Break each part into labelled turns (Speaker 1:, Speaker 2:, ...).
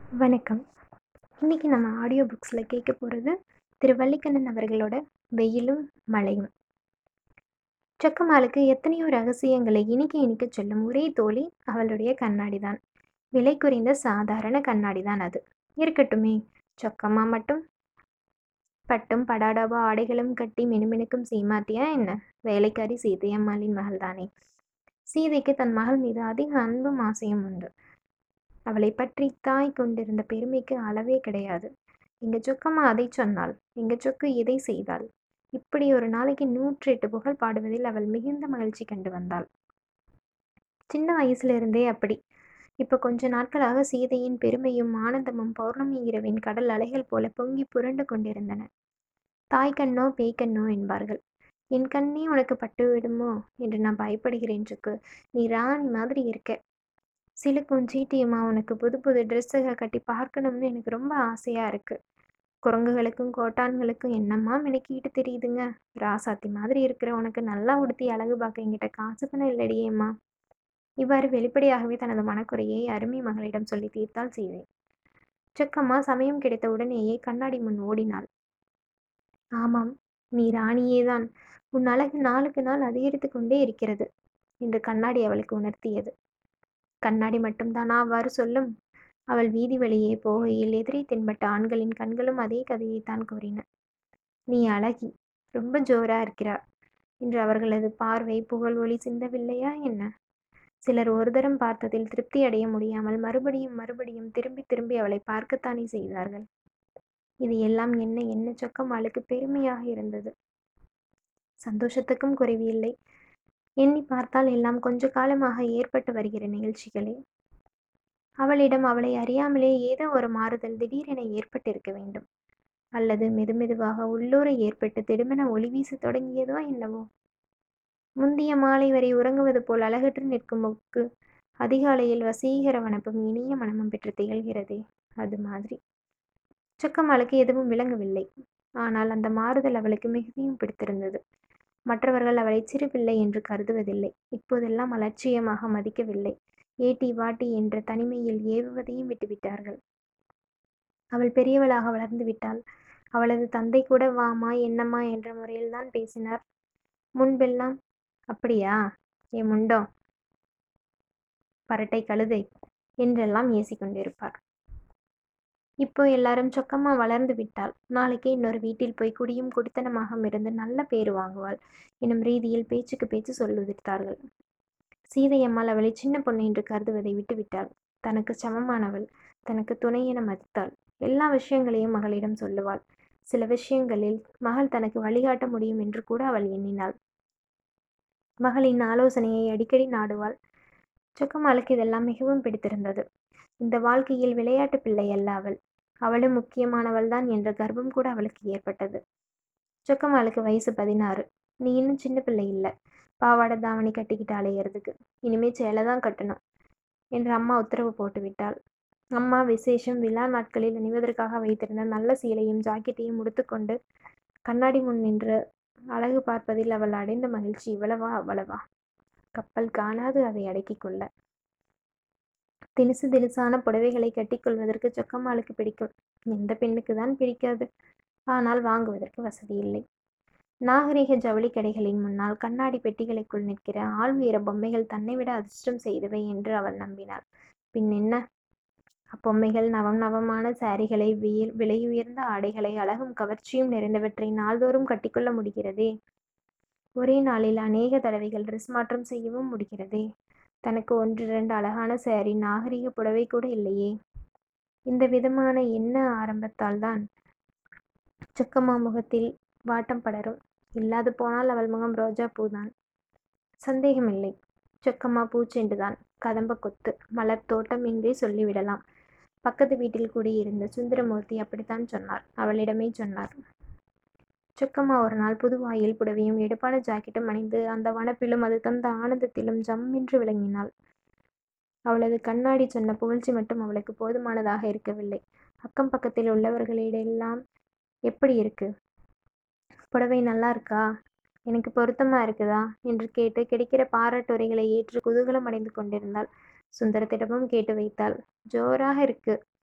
Speaker 1: வணக்கம் இன்னைக்கு நம்ம ஆடியோ புக்ஸில் கேட்க போகிறது திரு வள்ளிக்கண்ணன் அவர்களோட வெயிலும் மழையும் சொக்கமாலுக்கு எத்தனையோ ரகசியங்களை இனிக்க இனிக்க சொல்லும் ஒரே தோழி அவளுடைய கண்ணாடி தான் விலை குறைந்த சாதாரண கண்ணாடி தான் அது இருக்கட்டுமே சொக்கம்மா மட்டும் பட்டும் படாடாவா ஆடைகளும் கட்டி மினுமினுக்கும் சீமாட்டியா என்ன வேலைக்காரி சீதையம்மாளின் மகள் தானே சீதைக்கு தன் மகள் மீது அதிக அன்பும் ஆசையும் உண்டு அவளை பற்றி தாய் கொண்டிருந்த பெருமைக்கு அளவே கிடையாது எங்க சொக்கம்மா அதை சொன்னாள் எங்க சொக்கு இதை செய்தாள் இப்படி ஒரு நாளைக்கு நூற்றி எட்டு புகழ் பாடுவதில் அவள் மிகுந்த மகிழ்ச்சி கண்டு வந்தாள் சின்ன வயசுல இருந்தே அப்படி இப்ப கொஞ்ச நாட்களாக சீதையின் பெருமையும் ஆனந்தமும் பௌர்ணமி இரவின் கடல் அலைகள் போல பொங்கி புரண்டு கொண்டிருந்தன தாய் கண்ணோ பேய் கண்ணோ என்பார்கள் என் கண்ணே உனக்கு பட்டு விடுமோ என்று நான் பயப்படுகிறேன் சொக்கு நீ ராணி மாதிரி இருக்க சிலுக்கும் சீட்டியுமா உனக்கு புது புது ட்ரெஸ்ஸுக கட்டி பார்க்கணும்னு எனக்கு ரொம்ப ஆசையாக இருக்குது குரங்குகளுக்கும் கோட்டான்களுக்கும் என்னம்மா மினுக்கிட்டு தெரியுதுங்க ராசாத்தி மாதிரி இருக்கிற உனக்கு நல்லா உடுத்தி அழகு பார்க்க என்கிட்ட காசு பணம் இல்லடியேம்மா இவ்வாறு வெளிப்படையாகவே தனது மனக்குறையை அருமை மகளிடம் சொல்லி தீர்த்தாள் சீதை சொக்கம்மா சமயம் கிடைத்த உடனேயே கண்ணாடி முன் ஓடினாள் ஆமாம் நீ ராணியேதான் உன் அழகு நாளுக்கு நாள் அதிகரித்து கொண்டே இருக்கிறது என்று கண்ணாடி அவளுக்கு உணர்த்தியது கண்ணாடி மட்டும்தானா அவ்வாறு சொல்லும் அவள் வீதி வழியே போகையில் எதிரே தென்பட்ட ஆண்களின் கண்களும் அதே கதையைத்தான் கூறின நீ அழகி ரொம்ப ஜோரா இருக்கிறா என்று அவர்களது பார்வை புகழ் ஒளி சிந்தவில்லையா என்ன சிலர் ஒரு தரம் பார்த்ததில் திருப்தி அடைய முடியாமல் மறுபடியும் மறுபடியும் திரும்பி திரும்பி அவளை பார்க்கத்தானே செய்தார்கள் இது எல்லாம் என்ன என்ன சொக்கம் அவளுக்கு பெருமையாக இருந்தது சந்தோஷத்துக்கும் குறைவில்லை எண்ணி பார்த்தால் எல்லாம் கொஞ்ச காலமாக ஏற்பட்டு வருகிற நிகழ்ச்சிகளே அவளிடம் அவளை அறியாமலே ஏதோ ஒரு மாறுதல் திடீரென ஏற்பட்டிருக்க வேண்டும் அல்லது மெதுமெதுவாக உள்ளூர ஏற்பட்டு திடுமென ஒளி வீச தொடங்கியதோ என்னவோ முந்திய மாலை வரை உறங்குவது போல் அழகற்று நிற்கும் முக்கு அதிகாலையில் வசீகர வனப்பும் இனிய மனமும் பெற்று திகழ்கிறதே அது மாதிரி சொக்கம்மாளுக்கு எதுவும் விளங்கவில்லை ஆனால் அந்த மாறுதல் அவளுக்கு மிகுதியும் பிடித்திருந்தது மற்றவர்கள் அவளை சிறு பிள்ளை என்று கருதுவதில்லை இப்போதெல்லாம் அலட்சியமாக மதிக்கவில்லை ஏட்டி வாட்டி என்ற தனிமையில் ஏவுவதையும் விட்டுவிட்டார்கள் அவள் பெரியவளாக வளர்ந்து விட்டாள் அவளது தந்தை கூட வாமா என்னம்மா என்ற முறையில்தான் பேசினார் முன்பெல்லாம் அப்படியா ஏ முண்டோ பரட்டை கழுதை என்றெல்லாம் ஏசிக்கொண்டிருப்பார் இப்போ எல்லாரும் சொக்கமா வளர்ந்து விட்டாள் நாளைக்கே இன்னொரு வீட்டில் போய் குடியும் குடித்தனமாக இருந்து நல்ல பேரு வாங்குவாள் எனும் ரீதியில் பேச்சுக்கு பேச்சு சொல்லுதிர்த்தார்கள் சீதையம்மாள் அவளை சின்ன பொண்ணு என்று கருதுவதை விட்டுவிட்டாள் தனக்கு சமமானவள் தனக்கு துணை என மதித்தாள் எல்லா விஷயங்களையும் மகளிடம் சொல்லுவாள் சில விஷயங்களில் மகள் தனக்கு வழிகாட்ட முடியும் என்று கூட அவள் எண்ணினாள் மகளின் ஆலோசனையை அடிக்கடி நாடுவாள் சொக்கம்மாளுக்கு இதெல்லாம் மிகவும் பிடித்திருந்தது இந்த வாழ்க்கையில் விளையாட்டு பிள்ளை அல்ல அவள் அவளும் முக்கியமானவள்தான் என்ற கர்வம் கூட அவளுக்கு ஏற்பட்டது சொக்கம்மாளுக்கு வயசு பதினாறு நீ இன்னும் சின்ன பிள்ளை இல்லை பாவாடை தாவணி கட்டிக்கிட்டு அலையிறதுக்கு இனிமே சேலை தான் கட்டணும் என்று அம்மா உத்தரவு போட்டு விட்டாள் அம்மா விசேஷம் விழா நாட்களில் அணிவதற்காக வைத்திருந்த நல்ல சீலையும் ஜாக்கெட்டையும் உடுத்துக்கொண்டு கண்ணாடி முன் நின்று அழகு பார்ப்பதில் அவள் அடைந்த மகிழ்ச்சி இவ்வளவா அவ்வளவா கப்பல் காணாது அதை அடக்கிக் கொள்ள தினுசு தினுசான புடவைகளை கட்டிக்கொள்வதற்கு சொக்கம்மாளுக்கு பிடிக்கும் எந்த பெண்ணுக்கு தான் பிடிக்காது ஆனால் வாங்குவதற்கு வசதி இல்லை நாகரிக ஜவுளி கடைகளின் முன்னால் கண்ணாடி பெட்டிகளுக்குள் நிற்கிற ஆள் உயர பொம்மைகள் தன்னை விட அதிர்ஷ்டம் செய்தவை என்று அவள் நம்பினாள் பின் என்ன அப்பொம்மைகள் நவம் நவமான சாரிகளை வியல் விலையுயர்ந்த ஆடைகளை அழகும் கவர்ச்சியும் நிறைந்தவற்றை நாள்தோறும் கட்டிக்கொள்ள முடிகிறதே ஒரே நாளில் அநேக தடவைகள் ட்ரெஸ் மாற்றம் செய்யவும் முடிகிறதே தனக்கு ஒன்று இரண்டு அழகான சேரி நாகரிக புடவை கூட இல்லையே இந்த விதமான எண்ண ஆரம்பத்தால் தான் சொக்கம்மா முகத்தில் வாட்டம் படரும் இல்லாது போனால் அவள் முகம் ரோஜா பூதான் சந்தேகமில்லை சொக்கம்மா பூச்செண்டுதான் கதம்ப கொத்து மலர் தோட்டம் என்றே சொல்லிவிடலாம் பக்கத்து வீட்டில் கூடியிருந்த சுந்தரமூர்த்தி அப்படித்தான் சொன்னார் அவளிடமே சொன்னார் சொக்கம்மா ஒரு நாள் புதுவாயில் புடவையும் எடுப்பான ஜாக்கெட்டும் அணிந்து அந்த வனப்பிலும் அது தந்த ஆனந்தத்திலும் ஜம் என்று விளங்கினாள் அவளது கண்ணாடி சொன்ன புகழ்ச்சி மட்டும் அவளுக்கு போதுமானதாக இருக்கவில்லை அக்கம் பக்கத்தில் உள்ளவர்களிடெல்லாம் எப்படி இருக்கு புடவை நல்லா இருக்கா எனக்கு பொருத்தமா இருக்குதா என்று கேட்டு கிடைக்கிற பாராட்டுரைகளை ஏற்று குதூகலம் அடைந்து கொண்டிருந்தாள் சுந்தரத்திடமும் கேட்டு வைத்தாள் ஜோராக இருக்கு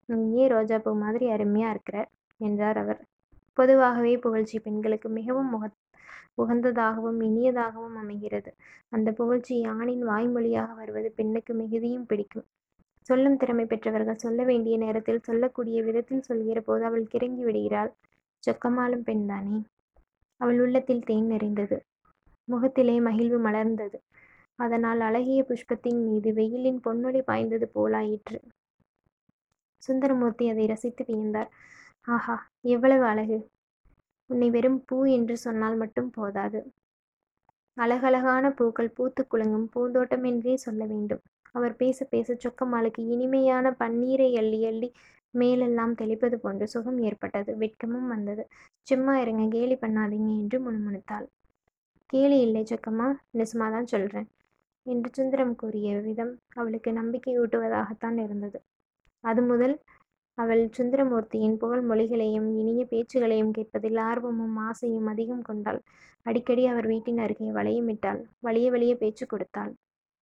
Speaker 1: நீயே ரோஜாப்பூ மாதிரி அருமையா இருக்கிற என்றார் அவர் பொதுவாகவே புகழ்ச்சி பெண்களுக்கு மிகவும் முக உகந்ததாகவும் இனியதாகவும் அமைகிறது அந்த புகழ்ச்சி ஆணின் வாய்மொழியாக வருவது பெண்ணுக்கு மிகுதியும் பிடிக்கும் சொல்லும் திறமை பெற்றவர்கள் சொல்ல வேண்டிய நேரத்தில் சொல்லக்கூடிய விதத்தில் சொல்கிற போது அவள் கிறங்கி விடுகிறாள் சொக்கமாலும் பெண்தானே அவள் உள்ளத்தில் தேன் நிறைந்தது முகத்திலே மகிழ்வு மலர்ந்தது அதனால் அழகிய புஷ்பத்தின் மீது வெயிலின் பொன்னொழி பாய்ந்தது போலாயிற்று சுந்தரமூர்த்தி அதை ரசித்து வியந்தார் ஆஹா எவ்வளவு அழகு உன்னை வெறும் பூ என்று சொன்னால் மட்டும் போதாது அழகழகான பூக்கள் பூத்து குலுங்கும் பூந்தோட்டம் என்றே சொல்ல வேண்டும் அவர் பேச பேச சொக்கம்மாளுக்கு இனிமையான பன்னீரை அள்ளி அள்ளி மேலெல்லாம் தெளிப்பது போன்று சுகம் ஏற்பட்டது வெட்கமும் வந்தது சும்மா இருங்க கேலி பண்ணாதீங்க என்று முணுமுணுத்தாள் கேலி இல்லை சொக்கம்மா நிஜமாதான் சொல்றேன் என்று சுந்தரம் கூறிய விதம் அவளுக்கு நம்பிக்கை ஊட்டுவதாகத்தான் இருந்தது அது முதல் அவள் சுந்தரமூர்த்தியின் புகழ் மொழிகளையும் இனிய பேச்சுகளையும் கேட்பதில் ஆர்வமும் ஆசையும் அதிகம் கொண்டாள் அடிக்கடி அவர் வீட்டின் அருகே வளையமிட்டாள் வலிய வலிய பேச்சு கொடுத்தாள்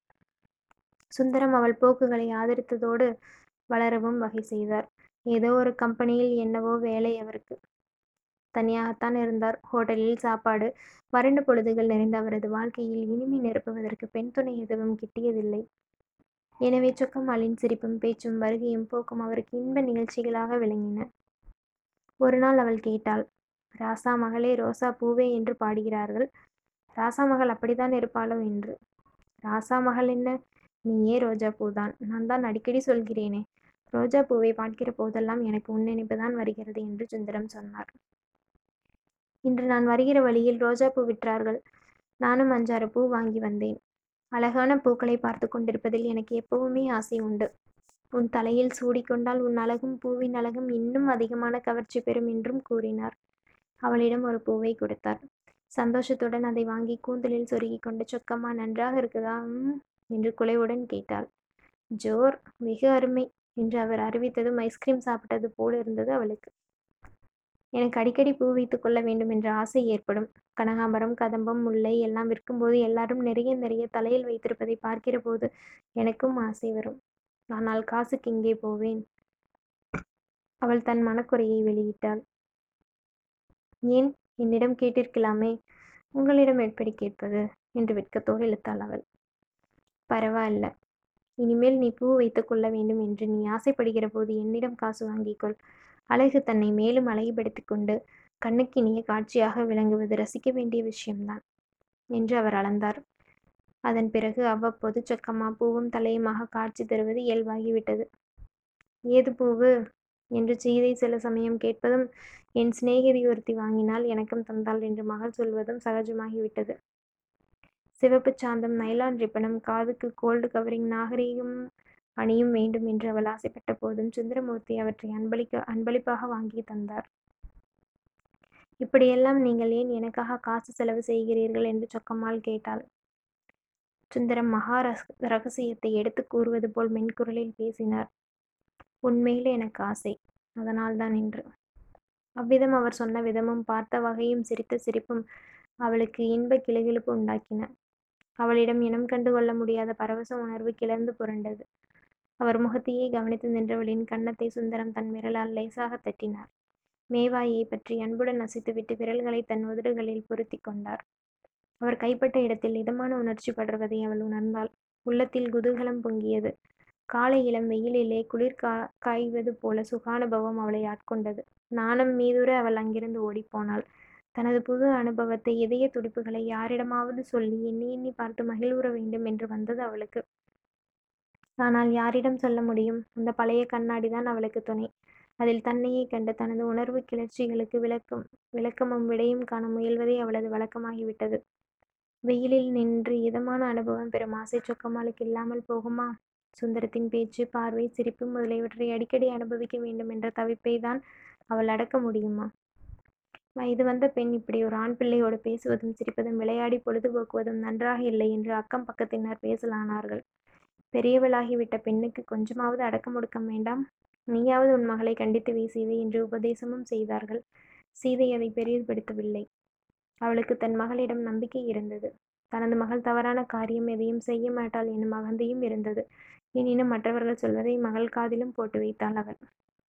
Speaker 1: சுந்தரம் அவள் போக்குகளை ஆதரித்ததோடு வளரவும் வகை செய்தார் ஏதோ ஒரு கம்பெனியில் என்னவோ வேலை அவருக்கு தனியாகத்தான் இருந்தார் ஹோட்டலில் சாப்பாடு வறண்ட பொழுதுகள் நிறைந்த அவரது வாழ்க்கையில் இனிமை நிரப்புவதற்கு பெண் துணை எதுவும் கிட்டியதில்லை எனவே சொக்கம்மாளின் சிரிப்பும் பேச்சும் வருகையும் போக்கும் அவருக்கு இன்ப நிகழ்ச்சிகளாக விளங்கின ஒரு நாள் அவள் கேட்டாள் ராசா மகளே ரோசா பூவே என்று பாடுகிறார்கள் ராசா மகள் அப்படித்தான் இருப்பாளோ என்று ராசா மகள் என்ன நீயே ரோஜா பூதான் நான் தான் அடிக்கடி சொல்கிறேனே ரோஜா பூவை பார்க்கிற போதெல்லாம் எனக்கு உன் நினைப்புதான் வருகிறது என்று சுந்தரம் சொன்னார் இன்று நான் வருகிற வழியில் ரோஜா பூ விற்றார்கள் நானும் அஞ்சாறு பூ வாங்கி வந்தேன் அழகான பூக்களை பார்த்து கொண்டிருப்பதில் எனக்கு எப்பவுமே ஆசை உண்டு உன் தலையில் சூடிக்கொண்டால் உன் அழகும் பூவின் அழகும் இன்னும் அதிகமான கவர்ச்சி பெறும் என்றும் கூறினார் அவளிடம் ஒரு பூவை கொடுத்தார் சந்தோஷத்துடன் அதை வாங்கி கூந்தலில் சொருகி கொண்டு சொக்கம்மா நன்றாக இருக்குதா ம் என்று குலைவுடன் கேட்டாள் ஜோர் மிக அருமை என்று அவர் அறிவித்ததும் ஐஸ்கிரீம் சாப்பிட்டது போல் இருந்தது அவளுக்கு எனக்கு அடிக்கடி பூ வைத்துக் கொள்ள வேண்டும் என்ற ஆசை ஏற்படும் கனகாம்பரம் கதம்பம் முல்லை எல்லாம் விற்கும்போது எல்லாரும் நிறைய நிறைய தலையில் வைத்திருப்பதை பார்க்கிற போது எனக்கும் ஆசை வரும் ஆனால் காசுக்கு இங்கே போவேன் அவள் தன் மனக்குறையை வெளியிட்டாள் ஏன் என்னிடம் கேட்டிருக்கலாமே உங்களிடம் எப்படி கேட்பது என்று வெட்கத்தோடு இழுத்தாள் அவள் பரவாயில்ல இனிமேல் நீ பூ வைத்துக் கொள்ள வேண்டும் என்று நீ ஆசைப்படுகிற போது என்னிடம் காசு வாங்கிக்கொள் அழகு தன்னை மேலும் அழகுபடுத்தி கொண்டு கண்ணுக்கினிய காட்சியாக விளங்குவது ரசிக்க வேண்டிய விஷயம்தான் என்று அவர் அளந்தார் அதன் பிறகு அவ்வப்போது சொக்கம்மா பூவும் தலையுமாக காட்சி தருவது இயல்பாகிவிட்டது ஏது பூவு என்று சீதை சில சமயம் கேட்பதும் என் சிநேகிதி ஒருத்தி வாங்கினால் எனக்கும் தந்தாள் என்று மகள் சொல்வதும் சகஜமாகிவிட்டது சிவப்பு சாந்தம் நைலான் ரிப்பனும் காதுக்கு கோல்டு கவரிங் நாகரீகம் அணியும் வேண்டும் என்று அவள் ஆசைப்பட்ட போதும் சுந்தரமூர்த்தி அவற்றை அன்பளிக்க அன்பளிப்பாக வாங்கி தந்தார் இப்படியெல்லாம் நீங்கள் ஏன் எனக்காக காசு செலவு செய்கிறீர்கள் என்று சொக்கம்மாள் கேட்டாள் சுந்தரம் மகா ரகசியத்தை எடுத்து கூறுவது போல் மென்குரலில் பேசினார் உண்மையிலே எனக்கு ஆசை அதனால்தான் என்று அவ்விதம் அவர் சொன்ன விதமும் பார்த்த வகையும் சிரித்த சிரிப்பும் அவளுக்கு இன்ப கிளுகிழுப்பு உண்டாக்கின அவளிடம் இனம் கண்டு கொள்ள முடியாத பரவச உணர்வு கிளர்ந்து புரண்டது அவர் முகத்தையே கவனித்து நின்றவளின் கன்னத்தை சுந்தரம் தன் விரலால் லேசாக தட்டினார் மேவாயை பற்றி அன்புடன் அசைத்துவிட்டு விரல்களை தன் உதடுகளில் பொருத்தி கொண்டார் அவர் கைப்பட்ட இடத்தில் இதமான உணர்ச்சி படர்வதை அவள் உணர்ந்தாள் உள்ளத்தில் குதூகலம் பொங்கியது காலை இளம் வெயிலிலே குளிர் கா காய்வது போல சுகானுபவம் அவளை ஆட்கொண்டது நாணம் மீதுர அவள் அங்கிருந்து ஓடிப்போனாள் தனது புது அனுபவத்தை இதய துடிப்புகளை யாரிடமாவது சொல்லி எண்ணி எண்ணி பார்த்து மகிழ்வுற வேண்டும் என்று வந்தது அவளுக்கு ஆனால் யாரிடம் சொல்ல முடியும் அந்த பழைய கண்ணாடிதான் அவளுக்கு துணை அதில் தன்னையே கண்டு தனது உணர்வு கிளர்ச்சிகளுக்கு விளக்கம் விளக்கமும் விடையும் காண முயல்வதே அவளது வழக்கமாகிவிட்டது வெயிலில் நின்று இதமான அனுபவம் பெறும் ஆசை சொக்கமாளுக்கு இல்லாமல் போகுமா சுந்தரத்தின் பேச்சு பார்வை சிரிப்பு முதலியவற்றை அடிக்கடி அனுபவிக்க வேண்டும் என்ற தவிப்பை தான் அவள் அடக்க முடியுமா வயது வந்த பெண் இப்படி ஒரு ஆண் பிள்ளையோடு பேசுவதும் சிரிப்பதும் விளையாடி பொழுதுபோக்குவதும் நன்றாக இல்லை என்று அக்கம் பக்கத்தினர் பேசலானார்கள் பெரியவளாகிவிட்ட பெண்ணுக்கு கொஞ்சமாவது அடக்கமுடுக்கம் வேண்டாம் நீயாவது உன் மகளை கண்டித்து வீசியவை என்று உபதேசமும் செய்தார்கள் சீதை அதை பெரிதுபடுத்தவில்லை அவளுக்கு தன் மகளிடம் நம்பிக்கை இருந்தது தனது மகள் தவறான காரியம் எதையும் செய்ய மாட்டாள் என்னும் அகந்தையும் இருந்தது எனினும் மற்றவர்கள் சொல்வதை மகள் காதிலும் போட்டு வைத்தாள் அவள்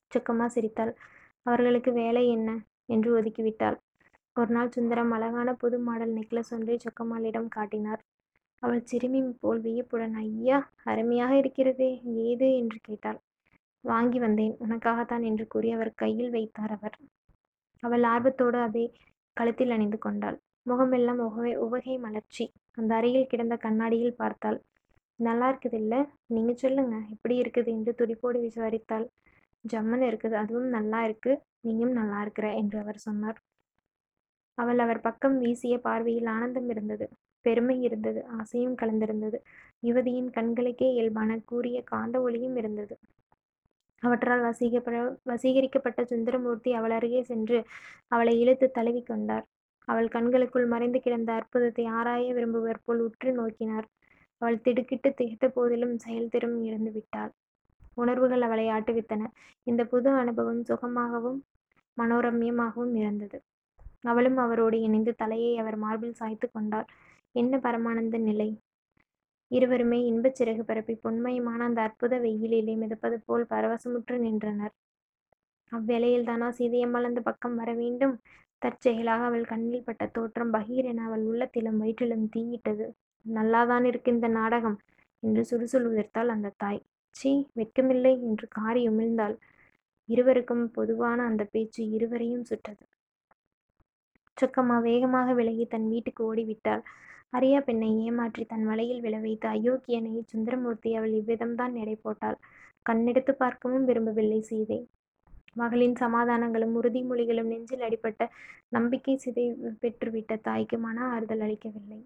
Speaker 1: சொக்கம்மா சிரித்தாள் அவர்களுக்கு வேலை என்ன என்று ஒதுக்கிவிட்டாள் ஒரு நாள் சுந்தரம் அழகான புது மாடல் நெக்லஸ் ஒன்றை சொக்கம்மாளிடம் காட்டினார் அவள் சிறுமி போல் வியப்புடன் ஐயா அருமையாக இருக்கிறதே ஏது என்று கேட்டாள் வாங்கி வந்தேன் உனக்காகத்தான் என்று கூறி அவர் கையில் வைத்தார் அவர் அவள் ஆர்வத்தோடு அதை கழுத்தில் அணிந்து கொண்டாள் முகமெல்லாம் உகை உவகை மலர்ச்சி அந்த அறையில் கிடந்த கண்ணாடியில் பார்த்தாள் நல்லா இருக்குது இல்லை நீங்கள் சொல்லுங்க எப்படி இருக்குது என்று துடிப்போடு விசாரித்தாள் ஜம்மன் இருக்குது அதுவும் நல்லா இருக்கு நீயும் நல்லா இருக்கிற என்று அவர் சொன்னார் அவள் அவர் பக்கம் வீசிய பார்வையில் ஆனந்தம் இருந்தது பெருமை இருந்தது ஆசையும் கலந்திருந்தது யுவதியின் கண்களுக்கே இயல்பான கூறிய காந்த ஒளியும் இருந்தது அவற்றால் வசீகப்பட வசீகரிக்கப்பட்ட சுந்தரமூர்த்தி அவள் அருகே சென்று அவளை இழுத்து தழுவி கொண்டார் அவள் கண்களுக்குள் மறைந்து கிடந்த அற்புதத்தை ஆராய விரும்புவர் போல் உற்று நோக்கினார் அவள் திடுக்கிட்டு திகைத்த போதிலும் செயல்திறம் இழந்து விட்டாள் உணர்வுகள் அவளை ஆட்டுவித்தன இந்த புது அனுபவம் சுகமாகவும் மனோரம்யமாகவும் இருந்தது அவளும் அவரோடு இணைந்து தலையை அவர் மார்பில் சாய்த்து கொண்டாள் என்ன பரமானந்த நிலை இருவருமே இன்பச் சிறகு பரப்பி பொன்மயமான அந்த அற்புத வெயிலிலே மிதப்பது போல் பரவசமுற்று நின்றனர் அவ்வேளையில் தானா சீதையம்மாள் அந்த பக்கம் வர வேண்டும் தற்செயலாக அவள் கண்ணில் பட்ட தோற்றம் பகீரென அவள் உள்ளத்திலும் வயிற்றிலும் தீயிட்டது நல்லாதான் இருக்கு இந்த நாடகம் என்று சுடுசுள் உதிர்த்தாள் அந்த தாய் சீ வெட்கமில்லை என்று காரி உமிழ்ந்தாள் இருவருக்கும் பொதுவான அந்த பேச்சு இருவரையும் சுட்டது சொக்கம்மா வேகமாக விலகி தன் வீட்டுக்கு ஓடிவிட்டாள் அரியா பெண்ணை ஏமாற்றி தன் வலையில் விழ வைத்த அயோக்கியனை சுந்தரமூர்த்தி அவள் இவ்விதம்தான் எடை போட்டாள் கண்ணெடுத்து பார்க்கவும் விரும்பவில்லை சீதை மகளின் சமாதானங்களும் உறுதிமொழிகளும் நெஞ்சில் அடிப்பட்ட நம்பிக்கை சிதை பெற்றுவிட்ட தாய்க்கு மன ஆறுதல் அளிக்கவில்லை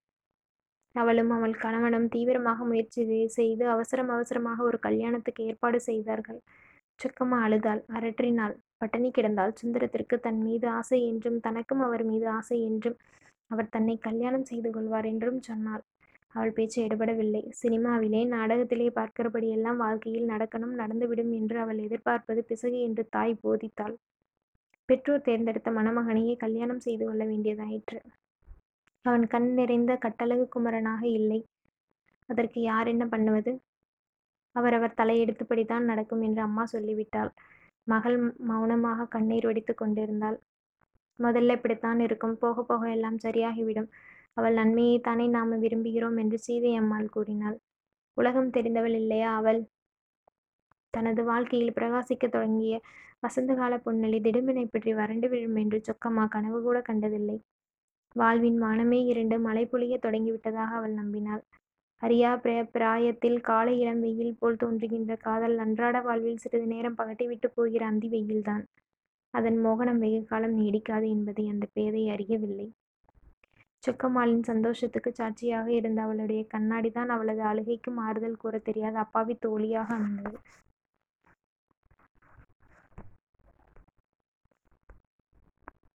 Speaker 1: அவளும் அவள் கணவனும் தீவிரமாக முயற்சி செய்து அவசரம் அவசரமாக ஒரு கல்யாணத்துக்கு ஏற்பாடு செய்தார்கள் சொக்கம்மா அழுதாள் அரற்றினாள் பட்டினி கிடந்தாள் சுந்தரத்திற்கு தன் மீது ஆசை என்றும் தனக்கும் அவர் மீது ஆசை என்றும் அவர் தன்னை கல்யாணம் செய்து கொள்வார் என்றும் சொன்னாள் அவள் பேச்சு எடுபடவில்லை சினிமாவிலே நாடகத்திலே பார்க்கிறபடியெல்லாம் வாழ்க்கையில் நடக்கணும் நடந்துவிடும் என்று அவள் எதிர்பார்ப்பது பிசகு என்று தாய் போதித்தாள் பெற்றோர் தேர்ந்தெடுத்த மணமகனையே கல்யாணம் செய்து கொள்ள வேண்டியதாயிற்று அவன் கண் நிறைந்த கட்டழகு குமரனாக இல்லை அதற்கு யார் என்ன பண்ணுவது அவரவர் தலையெடுத்தபடிதான் நடக்கும் என்று அம்மா சொல்லிவிட்டாள் மகள் மௌனமாக கண்ணீர் வடித்து கொண்டிருந்தாள் முதல்ல இப்படித்தான் இருக்கும் போக போக எல்லாம் சரியாகிவிடும் அவள் நன்மையைத்தானே நாம விரும்புகிறோம் என்று சீதை அம்மாள் கூறினாள் உலகம் தெரிந்தவள் இல்லையா அவள் தனது வாழ்க்கையில் பிரகாசிக்க தொடங்கிய வசந்த கால பொன்னலி திடும்பினை பற்றி வறண்டு விழும் என்று சொக்கம்மா கனவு கூட கண்டதில்லை வாழ்வின் வானமே இருண்டு மழை பொழிய தொடங்கிவிட்டதாக அவள் நம்பினாள் அறியா பிர பிராயத்தில் காலை இளம் வெயில் போல் தோன்றுகின்ற காதல் அன்றாட வாழ்வில் சிறிது நேரம் பகட்டிவிட்டு போகிற அந்தி வெயில்தான் அதன் மோகனம் வெகு காலம் நீடிக்காது என்பதை அந்த பேதை அறியவில்லை சொக்கம்மாளின் சந்தோஷத்துக்கு சாட்சியாக இருந்த அவளுடைய கண்ணாடிதான் அவளது அழுகைக்கும் ஆறுதல் கூற தெரியாத அப்பாவி தோழியாக அமைந்தது